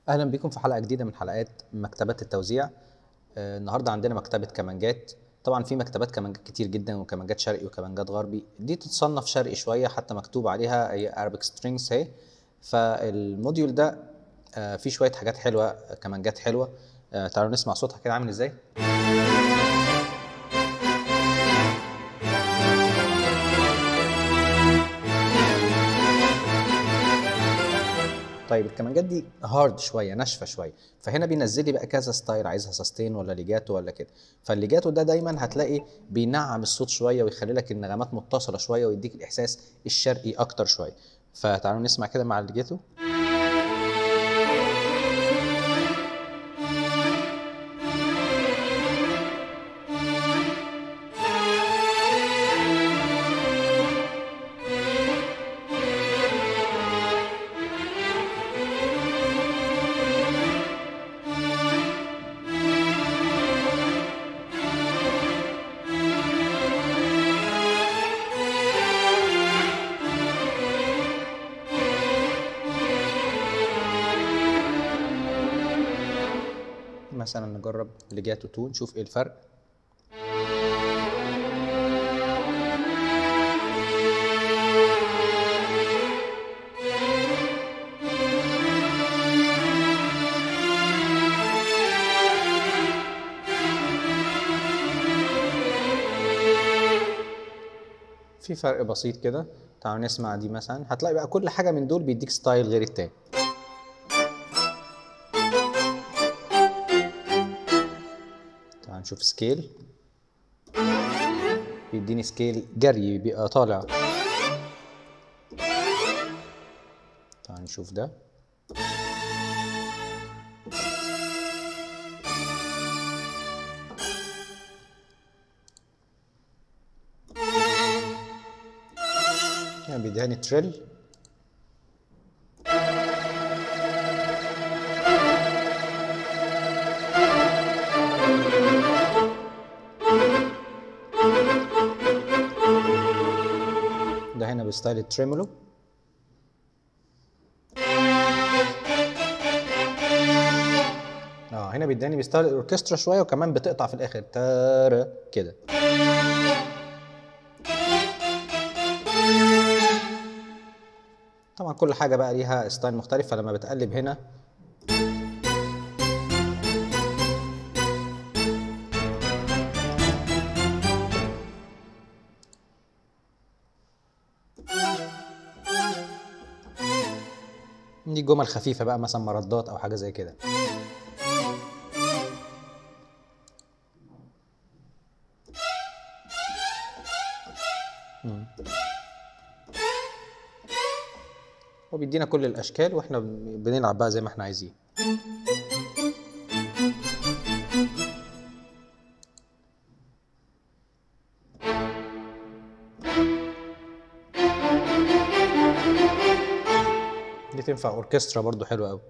اهلا بكم في حلقه جديده من حلقات مكتبات التوزيع آه، النهارده عندنا مكتبه كمانجات طبعا في مكتبات كمانجات كتير جدا وكمانجات شرقي وكمانجات غربي دي تتصنف شرقي شويه حتى مكتوب عليها هي Arabic strings اهي فالموديول ده آه، فيه شويه حاجات حلوه آه، كمانجات حلوه آه، تعالوا نسمع صوتها كده عامل ازاي طيب الكمانجات دي هارد شويه ناشفه شويه فهنا بينزل لي بقى كذا ستايل عايزها سستين ولا ليجاتو ولا كده فالليجاتو ده دايما هتلاقي بينعم الصوت شويه ويخلي لك النغمات متصله شويه ويديك الاحساس الشرقي اكتر شويه فتعالوا نسمع كده مع الليجاتو مثلا نجرب ليجاتو 2 نشوف ايه الفرق في فرق بسيط كده تعالوا نسمع دي مثلا هتلاقي بقى كل حاجه من دول بيديك ستايل غير التاني تعال نشوف سكيل بيديني سكيل جري بيبقى طالع تعال نشوف ده يعني بيديهاني تريل ده هنا بستايل التريمولو اه هنا بيداني بستايل الاوركسترا شويه وكمان بتقطع في الاخر تارا كده طبعا كل حاجه بقى ليها ستايل مختلف فلما بتقلب هنا دي جمل خفيفة بقى مثلا مردات أو حاجة زي كده مم. هو بيدينا كل الأشكال وإحنا بنلعب بقى زي ما إحنا عايزين دي تنفع اوركسترا برضو حلوه قوي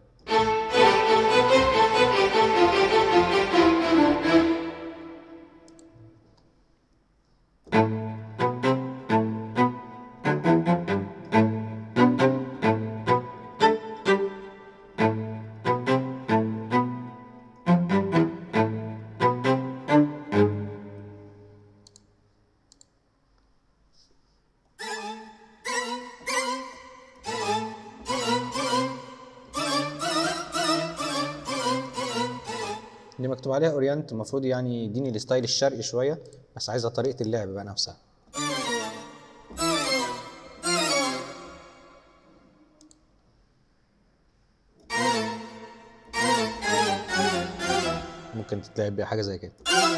دي مكتوب عليها اورينت المفروض يعني يديني الستايل الشرقي شويه بس عايزه طريقه اللعب بقى نفسها ممكن تتلعب بيها حاجه زي كده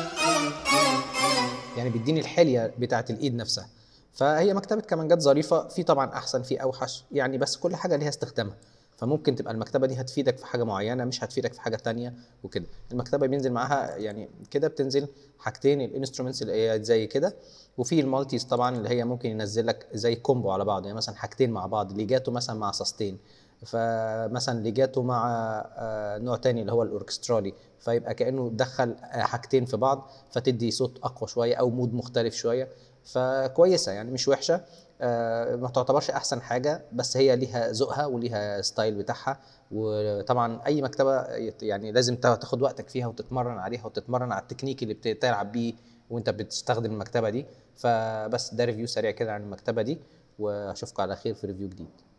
يعني بيديني الحليه بتاعه الايد نفسها فهي مكتبه كمانجات ظريفه في طبعا احسن في اوحش يعني بس كل حاجه ليها استخدامها فممكن تبقى المكتبه دي هتفيدك في حاجه معينه مش هتفيدك في حاجه تانية وكده المكتبه بينزل معاها يعني كده بتنزل حاجتين الانسترومنتس اللي هي زي كده وفي المالتيز طبعا اللي هي ممكن ينزل لك زي كومبو على بعض يعني مثلا حاجتين مع بعض ليجاتو مثلا مع ساستين فمثلا ليجاتو مع آه، نوع تاني اللي هو الاوركسترالي فيبقى كانه دخل آه، حاجتين في بعض فتدي صوت اقوى شويه او مود مختلف شويه فكويسه يعني مش وحشه آه، ما تعتبرش احسن حاجه بس هي ليها ذوقها وليها ستايل بتاعها وطبعا اي مكتبه يت- يعني لازم تا- تاخد وقتك فيها وتتمرن عليها وتتمرن على التكنيك اللي بتلعب بيه وانت بتستخدم المكتبه دي فبس ده ريفيو سريع كده عن المكتبه دي واشوفكم على خير في ريفيو جديد